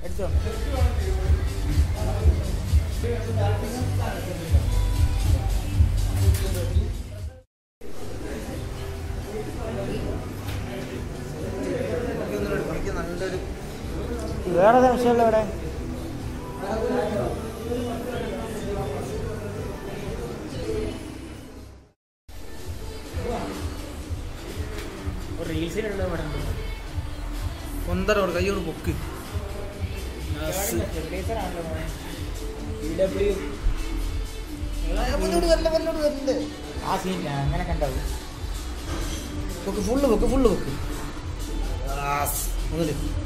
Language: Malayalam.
എടുത്തോ നല്ലൊരു വേറെ സംശയമുള്ള ഇവിടെ റീൽസിലുള്ള ഇവിടെ ഒന്നര ഒരു കൈ കൊണ്ട് പൊക്ക് ആ സീനില്ല അങ്ങനെ കണ്ടാവും പൊക്ക് ഫുള്ള് പൊക്ക് ഫുള്ള് പൊക്ക് മുതല്